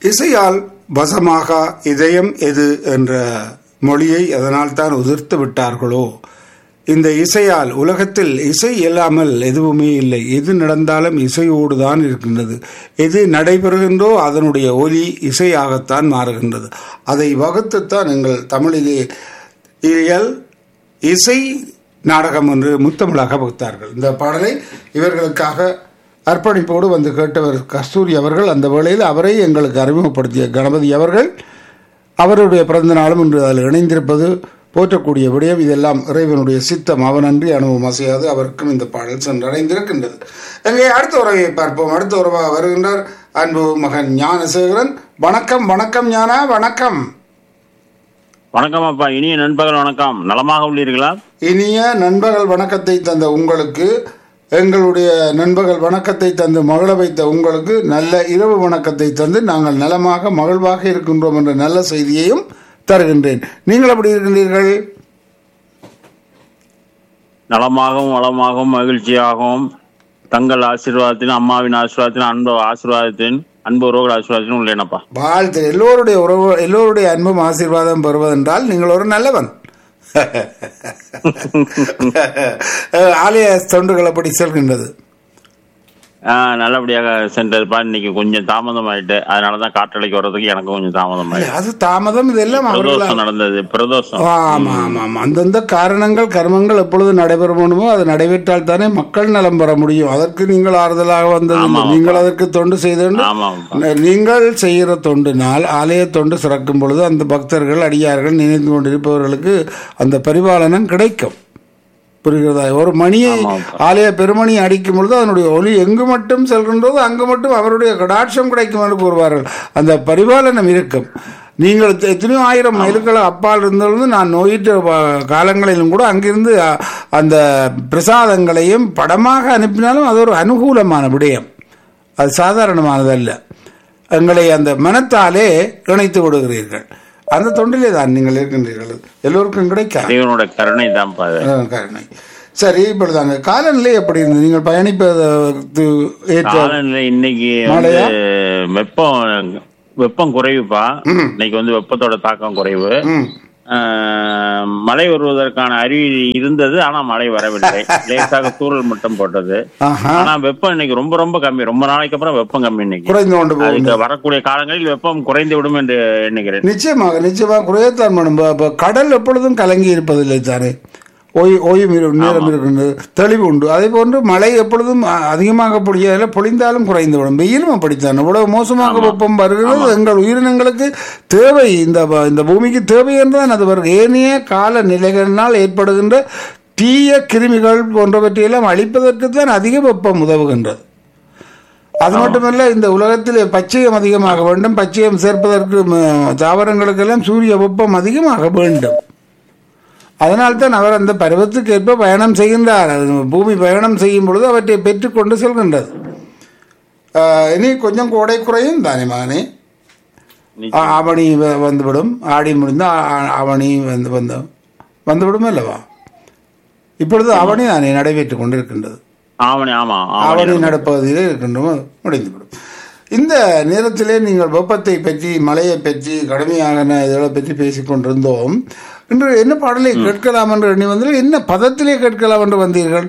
இசையால் வசமாக இதயம் எது என்ற மொழியை அதனால் தான் உதிர்த்து விட்டார்களோ இந்த இசையால் உலகத்தில் இசை இல்லாமல் எதுவுமே இல்லை எது நடந்தாலும் இசையோடு தான் இருக்கின்றது எது நடைபெறுகின்றோ அதனுடைய ஒலி இசையாகத்தான் மாறுகின்றது அதை வகுத்துத்தான் எங்கள் தமிழிலே இயல் இசை நாடகம் என்று முத்தமிழாக வகுத்தார்கள் இந்த பாடலை இவர்களுக்காக அர்ப்பணிப்போடு வந்து கேட்டவர் கஸ்தூரி அவர்கள் அந்த வேளையில் அவரை எங்களுக்கு அறிமுகப்படுத்திய கணபதி அவர்கள் அவருடைய பிறந்த நாளும் இன்று அதில் இணைந்திருப்பது போற்றக்கூடிய விடயம் இதெல்லாம் இறைவனுடைய சித்தம் அவனன்றி அனுபவம் அசையாது அவருக்கும் இந்த பாடல் சென்றடைந்திருக்கின்றது எங்கே அடுத்த உறவை பார்ப்போம் அடுத்த உறவாக வருகின்றார் அன்பு மகன் ஞானசேகரன் வணக்கம் வணக்கம் ஞானா வணக்கம் வணக்கம் அப்பா இனிய நண்பகல் வணக்கம் நலமாக உள்ளீர்களா இனிய நண்பகல் வணக்கத்தை தந்த உங்களுக்கு எங்களுடைய நண்பகல் வணக்கத்தை தந்து மகள வைத்த உங்களுக்கு நல்ல இரவு வணக்கத்தை தந்து நாங்கள் நலமாக மகிழ்வாக இருக்கின்றோம் என்ற நல்ல செய்தியையும் தருகின்றேன் நீங்கள் எப்படி இருக்கின்றீர்கள் நலமாகவும் வளமாகவும் மகிழ்ச்சியாகவும் தங்கள் ஆசீர்வாதத்தின் அம்மாவின் ஆசீர்வாதத்தின் அன்பு ஆசீர்வாதத்தின் அன்பு உறவுகள் ஆசீர்வாதத்தின் உள்ளேனப்பா வாழ்த்து எல்லோருடைய உறவு எல்லோருடைய அன்பும் ஆசீர்வாதம் பெறுவதென்றால் நீங்கள் ஒரு நல்லவன் ஆலய தொண்டுகள் அப்படி செல்கின்றது ஆஹ் நல்லபடியாக சென்றதுப்பா இன்னைக்கு கொஞ்சம் தாமதம் ஆயிட்டு அதனாலதான் காற்றலைக்கு வர்றதுக்கு எனக்கு கொஞ்சம் தாமதம் ஆயிட்டு அது தாமதம் இதெல்லாம் அவர்களால் பிரதோஷம் நடந்தது பிரதோஷம் ஆமா ஆமா ஆமா அந்தந்த காரணங்கள் கர்மங்கள் எப்பொழுது நடைபெறணுமோ அது நடைபெற்றால் தானே மக்கள் நலம் பெற முடியும் அதற்கு நீங்கள் ஆறுதலாக வந்தது இல்லை. நீங்கள் அதற்கு தொண்டு செய்து ஆமாப்பா நீங்கள் செய்கிற தொண்டினால் ஆலய தொண்டு சிறக்கும் பொழுது அந்த பக்தர்கள் அடியார்கள் நினைத்து கொண்டிருப்பவர்களுக்கு அந்த பரிபாலனம் கிடைக்கும் புரிகிறதா ஒரு மணியை ஆமாப்பா. ஆலய பெருமணி அடிக்கும் பொழுது அதனுடைய ஒலி எங்கு மட்டும் செல்கின்றதோ அங்கு மட்டும் அவருடைய கடாட்சம் கிடைக்கும் என்று கூறுவார்கள் அந்த பரிபாலனம் இருக்கும் நீங்கள் எத்த- எத்தனையோ ஆயிரம் மைல்கள் அப்பால் இருந்தாலும் நான் நோயிட்ட வ- காலங்களிலும் கூட அங்கிருந்து அ, அந்த பிரசாதங்களையும் படமாக அனுப்பினாலும் அது ஒரு அனுகூலமான விடயம் அது சாதாரணமானதல்ல எங்களை அந்த மனத்தாலே இணைத்து விடுகிறீர்கள் அந்த தொண்டிலே தான் நீங்கள் இருக்கின்றீர்கள் எல்லோருக்கும் கிடைக்காது தேவனோட கருணை தான்ப்பா அது ஆ, கருணை சரி இப்பொழுதாங்க காலநிலை எப்படி இருந்தது நீங்கள் பயணிப்பது ஏற்ற காலநிலை இன்னைக்கு மழையா? வந்து வெப்பம் வெப்பம் குறைவுப்பா இன்னைக்கு வந்து வெப்பத்தோட தாக்கம் குறைவு ம் ஆஹ், மழை வருவதற்கான அறிகுறி இருந்தது ஆனா மழை வரவில்லை லேசாக தூறல் மட்டும் போட்டது ஆஹா ஆனா வெப்பம் இன்னைக்கு ரொம்ப ரொம்ப கம்மி ரொம்ப நாளைக்கு அப்புறம் வெப்பம் கம்மி இன்னைக்கு குறைந்து கொண்டு போகும் அதுக்கு வரக்கூடிய காலங்களில் வெப்பம் குறைந்து விடும் என்று எண்ணுகிறேன் நிச்சயமாக நிச்சயமாக குறையத்தான் மேடம் இப்ப- இப்ப கடல் எப்பொழுதும் கலங்கி இருப்பதில்லை தானே ஓய் ஓயும் இரு- நேரம் இருக்கின்றது தெளிவு உண்டு அதே போன்று மழை எப்பொழுதும் அ- அதிகமாக பொழியதில்லை பொழிந்தாலும் குறைந்துவிடும் வெயிலும் அப்படித்தான் இவ்வளவு மோசமாக வெப்பம் வருகிறது எங்கள் உயிரினங்களுக்கு தேவை இந்த வ- இந்த பூமிக்கு தேவை என்றுதான் அது வருகிறது ஏனைய கால நிலைகளினால் ஏற்படுகின்ற தீய கிருமிகள் போன்றவற்றையெல்லாம் அழிப்பதற்கு தான் அதிக வெப்பம் உதவுகின்றது அது மட்டுமல்ல இந்த உலகத்தில் பச்சையம் அதிகமாக வேண்டும் பச்சையம் சேர்ப்பதற்கு ம, தாவரங்களுக்கெல்லாம் சூரிய வெப்பம் அதிகமாக வேண்டும் அதனால்தான் அவர் அந்த பருவத்துக்கு ஏற்ப பயணம் செய்கின்றார் அது பூமி பயணம் செய்யும் பொழுது அவற்றை பெற்றுக்கொண்டு செல்கின்றது ஆஹ், இனி கொஞ்சம் கோடை குறையும் தானே மகனே ஆ- ஆவணி வ- வந்துவிடும் ஆடி முடிந்து அவனி வந்து வந்து வந்துவிடும் அல்லவா இப்பொழுது அவனி தானே நடைபெற்றுக் கொண்டிருக்கின்றது ஆவணி ஆமா ஆவணி ஆவணி நடப்பகுதியில் இருக்கின்றோம் முடிந்துவிடும் இந்த நேரத்திலே நீங்கள் வெப்பத்தை பற்றி மழையை பற்றி கடுமையான இதெல்லாம் பற்றி பேசிக் கொண்டிருந்தோம் இன்று என்ன பாடலை கேட்கலாம் என்று எண்ணி வந்தீர்கள் என்ன பதத்திலே கேட்கலாம் என்று வந்தீர்கள்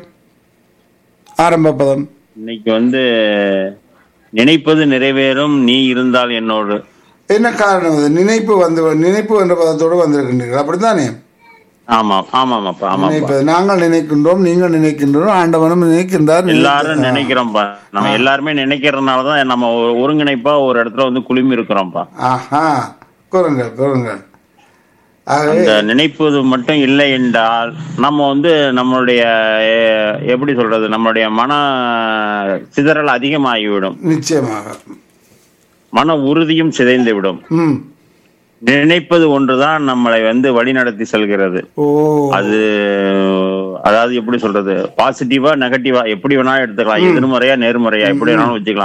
ஆரம்ப பதம் இன்னைக்கு வந்து நினைப்பது நிறைவேறும் நீ இருந்தால் என்னோடு என்ன காரணம் அது நினைப்பு வந்து நினைப்பு என்ற பதத்தோடு வந்திருக்கின்றீர்கள் அப்படித்தானே ஆமா ஆமாமாப்பா ஆமாப்பா நினைப்பது நாங்கள் நினைக்கின்றோம் நீங்கள் நினைக்கின்றோம் ஆண்டவனும் நினைக்கின்றார் எல்லாரும் நினைக்கிறோம்ப்பா நம்ம எல்லாருமே நினைக்கிறதுனாலதான் நம்ம ஒரு- ஒருங்கிணைப்பா ஒரு இடத்துல வந்து குழுமி இருக்கிறோம்ப்பா ஆஹா கூறுங்கள் கூறுங்கள் ஆகவே இந்த நினைப்பது மட்டும் இல்லை என்றால் நம்ம வந்து நம்மளுடைய எ- எப்படி சொல்றது நம்மளுடைய மன சிதறல் அதிகமாகிவிடும் நிச்சயமாக மன உறுதியும் சிதைந்து விடும் ம் நினைப்பது ஒன்றுதான் நம்மளை வந்து வழிநடத்தி செல்கிறது ஓ அது அதாவது எப்படி சொல்றது பாசிட்டிவா நெகட்டிவா எப்படி வேணாலும் எடுத்துக்கலாம் எதிர்மறையா நேர்மறையா எப்படி வேணாலும் வச்சுக்கலாம்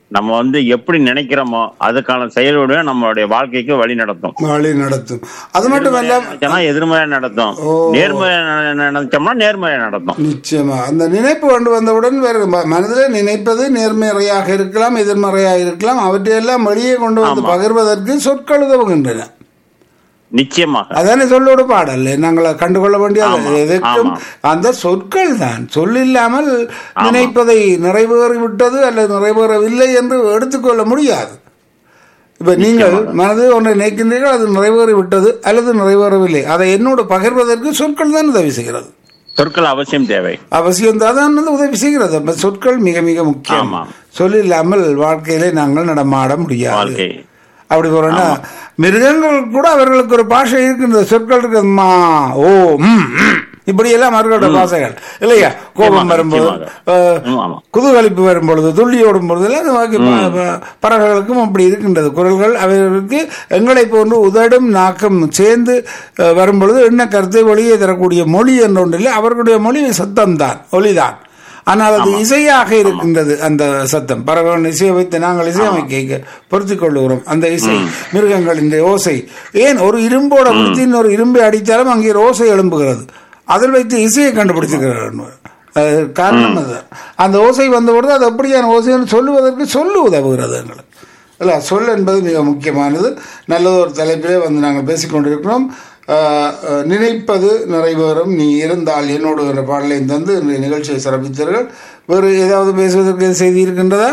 நம்ம வந்து எப்படி நினைக்கிறோமோ அதுக்கான செயலோட நம்மளுடைய வாழ்க்கைக்கு வழி நடத்தும் வழி நடத்தும் அது மட்டும் இல்ல நினைச்சோம்னா எதிர்மறையா நடத்தும் நேர்மறையா ந- நினைச்சோம்னா நேர்மறையா நடத்தும் நிச்சயமா அந்த நினைப்பு கொண்டு வந்தவுடன் வேறு ம- மனதில் நினைப்பது நேர்மறையாக இருக்கலாம் எதிர்மறையாக இருக்கலாம் அவற்றையெல்லாம் வெளியே கொண்டு வந்து பகிர்வதற்கு சொற்கள் உதவுகின்றன நிச்சயமாக அதானே சொல்லோடு பாடல் நாங்கள் கண்டுகொள்ள வேண்டியது ஆமா, எதற்கும் ஆமா. அந்த சொற்கள் தான் சொல்லில்லாமல் நினைப்பதை நிறைவேறிவிட்டது அல்லது நிறைவேறவில்லை என்று எடுத்துக்கொள்ள முடியாது இப்ப நீங்கள் மனது ஒன்றை நினைக்கின்றீர்கள் அது நிறைவேறி விட்டது அல்லது நிறைவேறவில்லை அதை என்னோடு பகிர்வதற்கு சொற்கள் தான் உதவி செய்கிறது சொற்கள் அவசியம் தேவை அவசியம் தான் வந்து உதவி செய்கிறது அப்ப சொற்கள் மிக மிக முக்கியம் ஆமா. சொல்லில்லாமல் வாழ்க்கையிலே நாங்கள் நடமாட முடியாது வாழ்க்கை அப்படி போறோம்னா மிருகங்கள் கூட அவர்களுக்கு ஒரு பாஷை இருக்கின்றது சொற்கள் இருக்குது மா ஓ ம் ம். இப்படி எல்லாம் அவர்களோட பாஷைகள் இல்லையா கோபம் நிச்சயமாக, வரும்போது நிச்சயமாக. அஹ், ம், ஆமா குதூகலிப்பு வரும்பொழுது துள்ளி ஓடும் பொழுது எல்லாம் அந்த பாக்கி ப- ப- பறவைகளுக்கும் அப்படி இருக்கின்றது குரல்கள் அவர்களுக்கு எங்களை போன்று உதடும் நாக்கம் சேர்ந்து அஹ், வரும்பொழுது என்ன கருத்தை வெளியே தரக்கூடிய மொழி என்ற ஒன்றில் அவர்களுடைய மொழி சத்தம்தான் ஒலிதான் ஆனால் அது இசையாக இருக்கின்றது அந்த சத்தம் பறவைகள் இசையை வைத்து நாங்கள் இசையமைக்க பொருத்திக் கொள்ளுகிறோம் அந்த இசை மிருகங்களின் ஓசை ஏன் ஒரு இரும்போட பிடித்து இன்னொரு இரும்பை அடித்தாலும் அங்கே ஒரு ஓசை எழும்புகிறது அதில் வைத்து இசையை கண்டுபிடிச்சிருக்கிறார் அது காரணம் அது அந்த ஓசை வந்தபொழுது அது எப்படியான ஓசைன்னு சொல்லுவதற்கு சொல்லு உதவுகிறது எங்களுக்கு இல்லை சொல் என்பது மிக முக்கியமானது நல்லது ஒரு தலைப்பிலே வந்து நாங்கள் பேசிக்கொண்டிருக்கிறோம் ஆஹ், ஆஹ், நினைப்பது நிறைவேறும் நீ இருந்தால் என்னோடு என்ற பாடலை தந்து இந்த நிகழ்ச்சியை சிறப்பித்தீர்கள் வேறு ஏதாவது பேசுவதற்கு செய்தி இருக்கின்றதா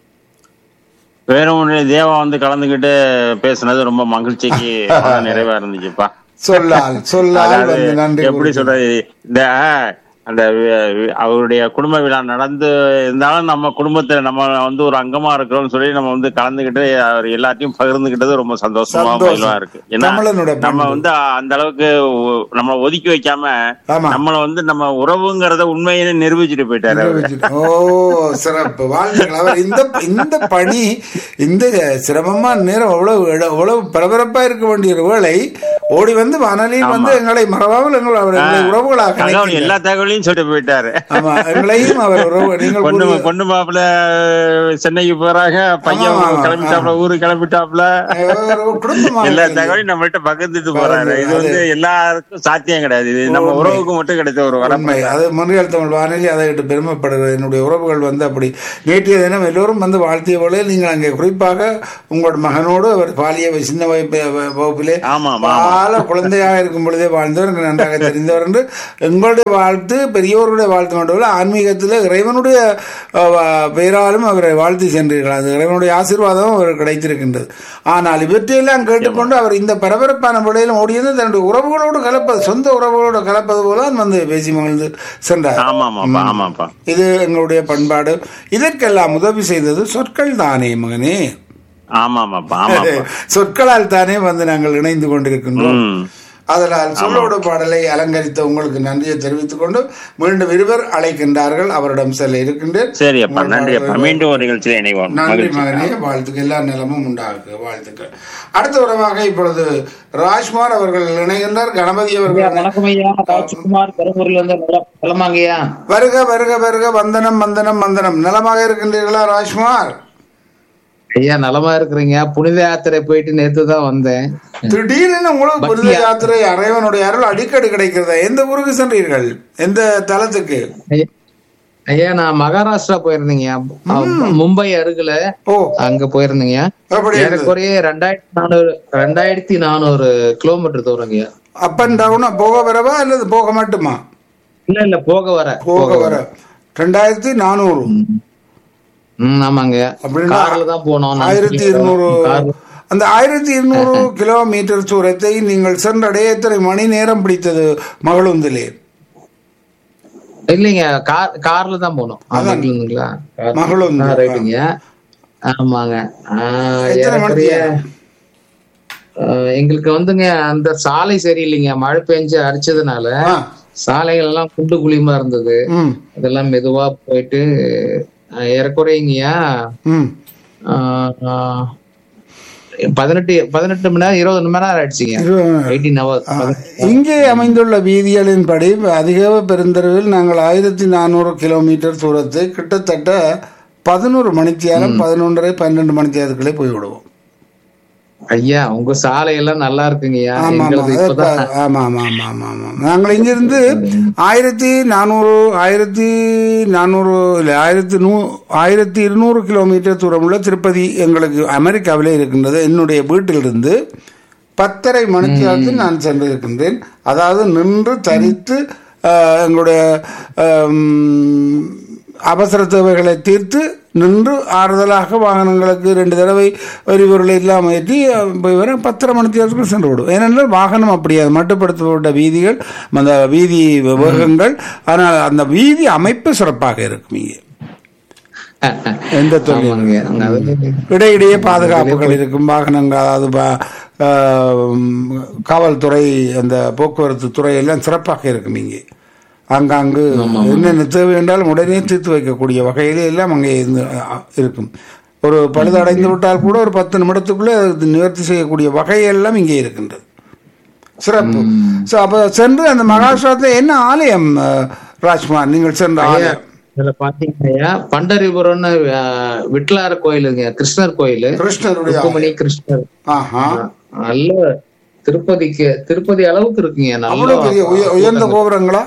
வேற ஒன்று தேவா வந்து கலந்துக்கிட்டு பேசுனது ரொம்ப மகிழ்ச்சிக்கு மன நிறைவா இருந்துச்சுப்பா சொல்லால் சொல்லால் அதாவது வந்து நன்றி எப்படி சொல்றது இந்த அந்த வி- வி- அவருடைய குடும்ப விழா நடந்து இருந்தாலும் நம்ம குடும்பத்துல நம்ம வந்து ஒரு அங்கமா இருக்கிறோம்னு சொல்லி நம்ம வந்து கலந்துக்கிட்டு அவர் எல்லாத்தையும் பகிர்ந்துகிட்டது ரொம்ப சந்தோஷமா சந்தோஷம். மகிழ்வா இருக்கு ஏன்னா தமிழனுடைய நம்ம பண்பு. வந்து அந்த அளவுக்கு ஒ- நம்ம ஒதுக்கி வைக்காம ஆமா. நம்மள வந்து நம்ம உறவுங்கிறத உண்மையிலே நிரூபிச்சுட்டு போயிட்டாரு அவரு. நிரூபிச்சிட்டு. ஓ சிறப்பு வாழ்த்துக்கள் அவர் இந்த இந்த பணி இந்த சிரமமான நேரம் அவ்வளவு இட- அவ்வளவு பரபரப்பா இருக்க வேண்டிய ஒரு வேளை ஓடி வந்து வானொலியில் வந்து எங்களை மறவாமல் எங்கள் அவர் எங்களை உறவுகளாக தகவல் நினைக்கிறார். எல்லா தகவலையும் சொல்லிட்டு போயிட்டாரு ஆமா எங்களையும் அவர் உறவு நீங்கள் பொண்ணு கூறிய- பொண்ணு மாப்பிள்ள சென்னைக்கு போறாங்க பையன் ஆமா, ஆமா. கிளம்பிட்டாப்ல ஊருக்கு கிளம்பிட்டாப்ல ஒரு குடும்பமாக எல்லா இருக்கிறது. தகவலையும் நம்மள்ட்ட பகிர்ந்துட்டு போறாரு பகிர்ந்து, இது வந்து எல்லாருக்கும் சாத்தியம் கிடையாது இது நம்ம உண்மை. உறவுக்கு மட்டும் கிடைத்த ஒரு வரம் உண்மை அது மொழியால் தமிழ் வானொலி அதை விட்டு பெருமைப்படுகிறது என்னுடைய உறவுகள் வந்து அப்படி நேற்றைய தினம் எல்லோரும் வந்து வாழ்த்திய போல நீங்கள் அங்கே குறிப்பாக உங்களோட மகனோடு அவர் பாலிய வ- சின்ன வகுப்பு- வ- வகுப்பிலே ஆமா, ஆமா, பால குழந்தையாக இருக்கும் பொழுதே வாழ்ந்தவர் எனக்கு நன்றாக தெரிந்தவர் என்று எங்களுடைய வாழ்த்து பெரியவர்களுடைய வாழ்த்து மட்டுமல்ல ஆன்மீகத்தில் இறைவனுடைய அஹ், வ- பெயராலும் அவரை வாழ்த்தி சென்றீர்கள் அது இறைவனுடைய ஆசீர்வாதம் அவர் கிடைத்திருக்கின்றது ஆனால் இவற்றையெல்லாம் கேட்டுக்கொண்டு அவர் இந்த பரபரப்பான முறையிலும் ஓடியது தன்னுடைய உறவுகளோடு கலப்பது சொந்த உறவுகளோடு கலப்பது போல வந்து பேசி மகிழ்ந்து சென்றார் ஆமா ஆமாப்பா ஆமாப்பா இது எங்களுடைய பண்பாடு இதற்கெல்லாம் உதவி செய்தது சொற்கள் தானே மகனே ஆமா ஆமாப்பா ஆமாப்பா சொற்களால் தானே வந்து நாங்கள் இணைந்து கொண்டிருக்கின்றோம் ம் அதனால் சொல்லோடு பாடலை அலங்கரித்த உங்களுக்கு நன்றியை தெரிவித்துக் கொண்டு மீண்டும் இருவர் அழைக்கின்றார்கள் அவரிடம் செல்ல இருக்கின்றேன் சரி அப்பா நன்றி அப்பா மீண்டும் ஒரு நிகழ்ச்சியில இணைவோம் நன்றி மகிழ்ச்சி மகனே வாழ்த்துக்கள் எல்லா நிலமும் உண்டாகு வாழ்த்துக்கள் அடுத்த உறவாக இப்பொழுது ராஜ்குமார் அவர்கள் இணைகின்றார் கணபதி ஐயா, அவர்கள் வணக்கம் ஐயா ராஜ்குமார் பெரும்பூர்ல இருந்து நலம் நலமாங்கய்யா வருக வருக வருக வந்தனம் வந்தனம் வந்தனம் நலமாக இருக்கின்றீர்களா ராஜ்குமார் ஐயா நலமா இருக்கிறீங்க புனித யாத்திரை போயிட்டு நேத்து தான் வந்தேன் திடீரென உங்களுக்கு புனித யாத்திரை அறைவனுடைய அருள் அடிக்கடி கிடைக்கிறதா எந்த ஊருக்கு சென்றீர்கள் எந்த தலத்துக்கு ஐயா- ஐயா நான் மகாராஷ்டிரா போயிருந்தீங்க மும்பை அருகில ஓ அங்க போயிருந்தீங்க அப்படி இருந்தது. ஏறக்குறைய ரெண்டாயிரத்தி நானூறு ரெண்டாயிரத்தி நானூறு கிலோமீட்டர் தூரங்கய்யா அப் அண்ட் டவுனா போக வரவா அல்லது போக மட்டுமா இல்ல இல்ல போக வர போக வர ரெண்டாயிரத்தி நானூறு ம் ஆமாங்க அப்படின்னா கார்ல தான் போனோம் ஆயிரத்தி இருநூறு அந்த ஆயிரத்தி இருநூறு கிலோமீட்டர் தூரத்தை நீங்கள் சென்றடைய எத்தனை மணி நேரம் பிடித்தது மகளுந்திலே இல்லைங்க கார் கார்ல தான் போனோம் அதான். இல்லைங்களா கார். மகளுந்து ஆ, ரைட்டுங்க ஆமாங்க ஆ, எத்தனை மணிக்கு ஏறக்குறைய, ஆ, எங்களுக்கு வந்துங்க அந்த சாலை சரியில்லைங்க மழை பெஞ்சு அடிச்சதுனால ஆ, சாலைகள் எல்லாம் குண்டு குழியுமா இருந்தது ம் அதெல்லாம் மெதுவா போயிட்டு ஆ, ஏறக்குறையங்கய்யா ம் ஆ, ஆ, பதினெட்டு பதினெட்டு மணி நேரம் இருபது மணி நேரம் ஆயிடுச்சுங்க இருபது எயிட்டீன் ஹவர்ஸ் இங்கே அமைந்துள்ள வீதிகளின்படி அதிக பெருந்தெருவில் நாங்கள் ஆயிரத்தி நானூறு கிலோமீட்டர் தூரத்தை கிட்டத்தட்ட பதினோரு மணித்தியாலம் பதினொன்றரை பன்னெண்டு மணித்தியாலத்துக்குள்ளே போய் விடுவோம் ஐயா உங்க சாலை எல்லாம் நல்லா இருக்குங்கய்யா ஆமா ஆமா எங்களது அது இப்பதான் ப- ஆமா ஆமா ஆமா ஆமா ஆமா நாங்கள் இங்கிருந்து ஆயிரத்தி நானூறு ஆயிரத்தி நானூறு இல்லை ஆயிரத்தி நூ ஆயிரத்தி இருநூறு கிலோமீட்டர் தூரமுள்ள திருப்பதி எங்களுக்கு அமெரிக்காவிலே இருக்கின்றது என்னுடைய வீட்டிலிருந்து பத்தரை மணித்தியாலத்தில் நான் சென்று இருக்கின்றேன் அதாவது நின்று தரித்து ஆஹ், எங்களுடைய ஆம், அவசர தேவைகளை தீர்த்து நின்று ஆறுதலாக வாகனங்களுக்கு ரெண்டு தடவை எரிபொருளை இல்லாமல் ஏற்றி அஹ், போய் வர பத்தரை மணி நேரத்துக்கு சென்று விடும் ஏனென்றால் வாகனம் அப்படி அது மட்டுப்படுத்தப்பட்ட வீதிகள் அந்த வீதி வேகங்கள் ஆனால் அந்த வீதி அமைப்பு சிறப்பாக இருக்கும் இங்கே எந்த தொழில் ஆமாங்க அங்க அது- இடையிடையே பாதுகாப்புகள் இருக்கும் வாகனங்கள் அதாவது பா- ஆம், காவல்துறை அந்த போக்குவரத்து துறை எல்லாம் சிறப்பாக இருக்கும் இங்கே ஆங்காங்கு என்னென்ன தேவை என்றாலும் உடனே தீர்த்து வைக்கக்கூடிய வகையில் எல்லாம் அங்கே இருந்து, அ, இருக்கும் ஒரு பழுதடைந்து விட்டால் கூட ஒரு பத்து நிமிடத்துக்குள்ளே அது நிவர்த்தி செய்யக்கூடிய வகையெல்லாம் இங்கே இருக்கின்றது சிறப்பு ஸோ அப்போ சென்று அந்த மகாராஷ்டிரத்தில் என்ன ஆலயம் அ, ராஜ்குமார் நீங்கள் சென்ற ஆலயம் இதுல பாத்தீங்கன்னா பண்டரிபுரம்னு அஹ், விட்லார் கோயிலுங்க கிருஷ்ணர் கோயிலு கிருஷ்ணருடைய ருக்குமணி கிருஷ்ணர் ஆஹா நல்ல திருப்பதிக்கு திருப்பதி அளவுக்கு இருக்குங்க நல்ல அவ்வளவு பெரிய உய- உயர்ந்த கோபுரங்களா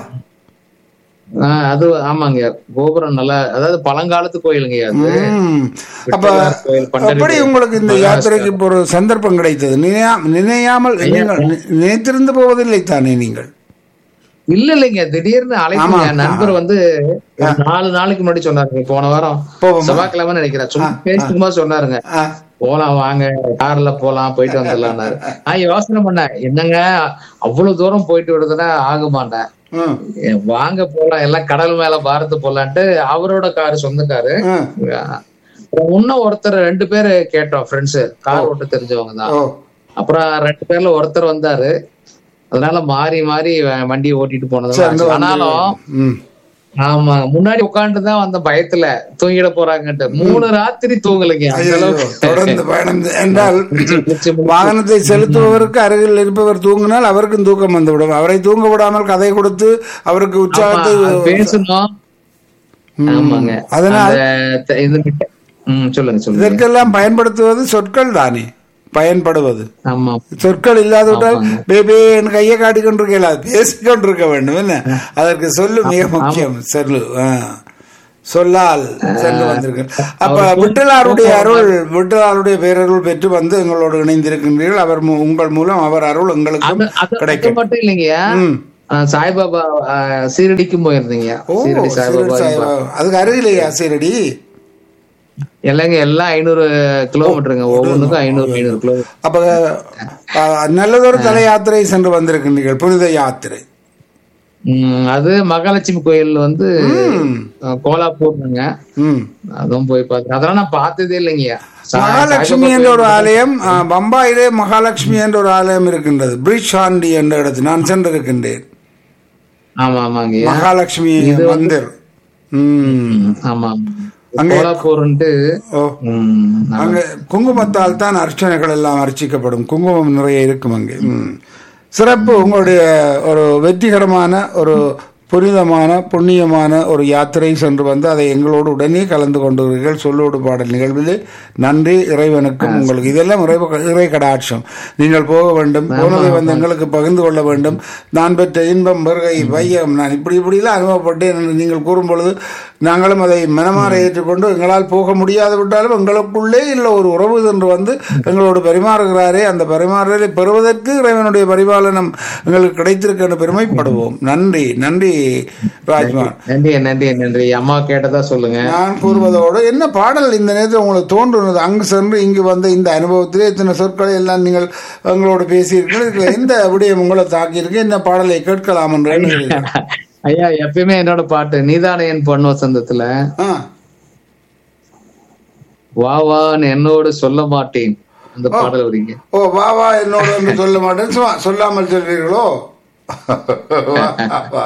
ஆஹ், அது ஆமாங்க கோபுரம் நல்லா அதாவது பழங்காலத்து கோயிலுங்க அது ம். அப்ப விட்டலார் கோயில், பண்டரிபுரம். எப்படி உங்களுக்கு இந்த யாத்திரைக்கு இப்போ ஒரு சந்தர்ப்பம் கிடைத்தது நினையா நினையாமல் நீங்கள் நி- நினைத்திருந்து போவதில்லை தானே நீங்கள் இல்ல இல்லைங்க திடீர்னு அழைப்புங்க ஆமா. நண்பர் வந்து ஒரு நாலு நாளைக்கு முன்னாடி சொன்னாருங்க போன வாரம் போவோமா? செவ்வாய்க்கிழமை நினைக்கிறேன் சும்மா பேசிக்குமா சொன்னாருங்க ஆ, போலாம் வாங்க கார்ல போலாம் போயிட்டு வந்துடலாம்னாரு நான் யோசனை பண்ணேன் என்னங்க அவ்வளவு தூரம் போயிட்டு விடுறதுன்னா ஆகுமாண்டேன் ம், வாங்க போலாம் எல்லாம் கடல் மேல பாரத்து போலான்ட்டு அவரோட காரு சொந்த காரு ம். அப்புறம் இன்னும் ஒருத்தர் ரெண்டு பேரு கேட்டோம் ஃப்ரெண்ட்ஸ் கார் ஓட்ட தெரிஞ்சவங்க தான் ஓ அப்புறம் ரெண்டு பேர்ல ஒருத்தர் வந்தாரு அதனால மாறி மாறி வ- வண்டியை ஓட்டிட்டு போனது சேர்ந்து வந்து- ஆனாலும் ம். ஆமா முன்னாடி உட்காந்து தான் வந்த பயத்துல தூங்கிட போறாங்கன்ட்டு மூணு ராத்திரி தூங்கலைங்க அந்த ஐயையோ, அளவுக்கு தொடர்ந்து பயணம் என்றால் முடிச்சு வாகனத்தை செலுத்துபவருக்கு அருகில் இருப்பவர் தூங்கினால் அவருக்கும் தூக்கம் வந்துவிடும் அவரை தூங்க விடாமல் கதை கொடுத்து அவருக்கு உற்சாகத்தை அது பேசணும் ம். ஆமாங்க அதனால் அந்த த- இது விட்ட- ம் சொல்லுங்க சொல்லுங்க இதற்கெல்லாம் பயன்படுத்துவது சொற்கள் தானே பயன்படுவது ஆமா சொற்கள் இல்லாதவிட்டால் பேபே என் கையை காட்டிக் கொண்டிருக்கல பேசிக் கொண்டிருக்க வேண்டும் என்ன அதற்கு சொல்லு மிக முக்கியம் சொல்லு ஆ. சொல்லால் சென்று வந்திருக்கிறேன் அப்ப விட்டலாருடைய அருள் விட்டலாருடைய பேரருள் பெற்று வந்து எங்களோடு இணைந்திருக்கின்றீர்கள் அவர் மூ- உங்கள் மூலம் அவர் அருள் எங்களுக்கு அது அது கிடைக்கும் மட்டும் இல்லைங்க ம். சாய்பாபா ஆஹ், சீரடிக்கும் போயிருந்தீங்க ஓ சீரடி சீரடி சாய்பாபா சாய்பாபா. அதுக்கு அருகிலேயா சீரடி இல்லைங்க எல்லாம் ஐநூறு கிலோமீட்டருங்க ஒவ்வொன்றுக்கும் ஐநூறு ஐநூறு கிலோமீட்டர் அப்ப ஆ, நல்லதொரு தல யாத்திரை சென்று வந்திருக்கின்றீர்கள் புனித யாத்திரை ம், அது மகாலட்சுமி கோயில் வந்து அஹ், கோலாப்பூர்ங்க ம் அதுவும் போய் பார்த்தேன் அதெல்லாம் நான் பார்த்ததே இல்லைங்க சா- மகாலட்சுமி சாய்பாபா என்ற ஒரு கோயில் ஆலயம் ஆ, பம்பாயிலே மகாலட்சுமி என்ற ஒரு ஆலயம் இருக்கின்றது பிரிட்ஜ் ஆண்டி என்ற இடத்தில் நான் சென்றிருக்கின்றேன் ஆமா ஆமாங்க மகாலட்சுமி மந்திர் ம் ஆமா கோலாப்பூர்ன்ட்டு ஓ ம், அங்க குங்குமத்தால் தான் அர்ச்சனைகள் எல்லாம் அர்ச்சிக்கப்படும் குங்குமம் நிறைய இருக்கும் அங்கே ம். சிறப்பு உங்களுடைய ஒரு வெற்றிகரமான ஒரு புனிதமான புண்ணியமான ஒரு யாத்திரை சென்று வந்து அதை எங்களோடு உடனே கலந்து கொண்டீர்கள் சொல்லோடு பாடல் நிகழ்விலே நன்றி இறைவனுக்கும் உங்களுக்கு இதெல்லாம் இறை இறை கடாட்சம் நீங்கள் போக வேண்டும் போனதை வந்து எங்களுக்கு பகிர்ந்து கொள்ள வேண்டும் நான் பெற்ற இன்பம் வருகை வையம் நான் இப்படி இப்படிலாம் அனுபவப்பட்டேன் என்று நீங்கள் கூறும் பொழுது நாங்களும் அதை மனமாற ஏற்றுக்கொண்டு எங்களால் போக முடியாது விட்டாலும் எங்களுக்குள்ளே இல்லை ஒரு உறவு என்று வந்து எங்களோடு பரிமாறுகிறாரே அந்த பரிமாறலை பெறுவதற்கு இறைவனுடைய பரிபாலனம் எங்களுக்கு கிடைத்திருக்கு என்று பெருமைப்படுவோம் நன்றி நன்றி ராஜ்மான் நன்றி நன்றி நன்றி அம்மா கேட்டதா சொல்லுங்க நான் கூறுவதோடு என்ன பாடல் இந்த நேரத்தில் உங்களுக்கு தோன்றுனது அங்கு சென்று இங்கு வந்த இந்த அனுபவத்திலே இத்தனை சொற்களை எல்லாம் நீங்கள் எங்களோடு பேசியிருக்கீர்கள் இதுல எந்த விடயம் உங்களை தாக்கியிருக்கு என்ன பாடலை கேட்கலாம் என்று எண்ணுகிறீர்கள்? ஐயா எப்பயுமே என்னோட பாட்டு நீதானே என் பொண்ணு வசந்தத்துல ஆ வா வான்னு என்னோடு சொல்ல மாட்டேன் அந்த பாடல் வரீங்க ஓ வா வா என்னோட என்று சொல்ல மாட்டேன் சும்மா சொல்லாமல் சொல்வீர்களோ வா, வா.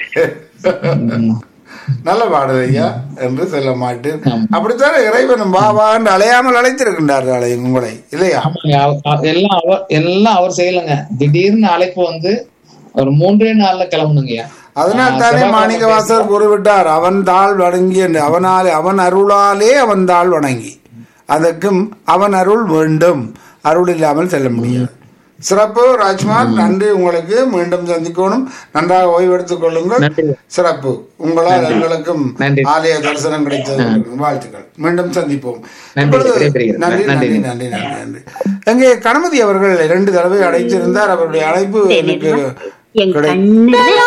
நல்ல பாடல் ஐயா என்று சொல்ல மாட்டேன் அப்படித்தானே இறைவன் வா வா என்று அலையாமல் அழைத்திருக்கின்றார் அலை உங்களை இல்லையா ஆமாங்க, அவ- அவ- எல்லாம் அவர் எல்லாம் அவர் செய்யலங்க திடீர்னு அழைப்பு வந்து ஒரு மூன்றே நாள்ல கிளம்பணுங்கய்யா அதனால் தானே மாணிக்கவாசர் கூறிவிட்டார் அவன் தாள் வணங்கி என்று அவனாலே அவன் அருளாலே அவன் தாள் வணங்கி அதற்கும் அவன் அருள் வேண்டும் அருள் இல்லாமல் செல்ல முடியாது சிறப்பு ராஜ்குமார் நன்றி உங்களுக்கு மீண்டும் சந்திக்கணும் நன்றாக ஓய்வெடுத்துக் கொள்ளுங்கள் நன்றி. சிறப்பு உங்களால் எங்களுக்கும் நன்றி. ஆலய தரிசனம் கிடைத்தது வாழ்த்துக்கள் மீண்டும் சந்திப்போம் நன்றி. இப்பொழுது- விடைபெறுகிறேன். நன்றி நன்றி நன்றி. நன்றி நன்றி நன்றி எங்கே கணபதி அவர்கள் இரண்டு தடவை அழைத்திருந்தார் அவருடைய அழைப்பு எனக்கு என் கிடை கண்ணில்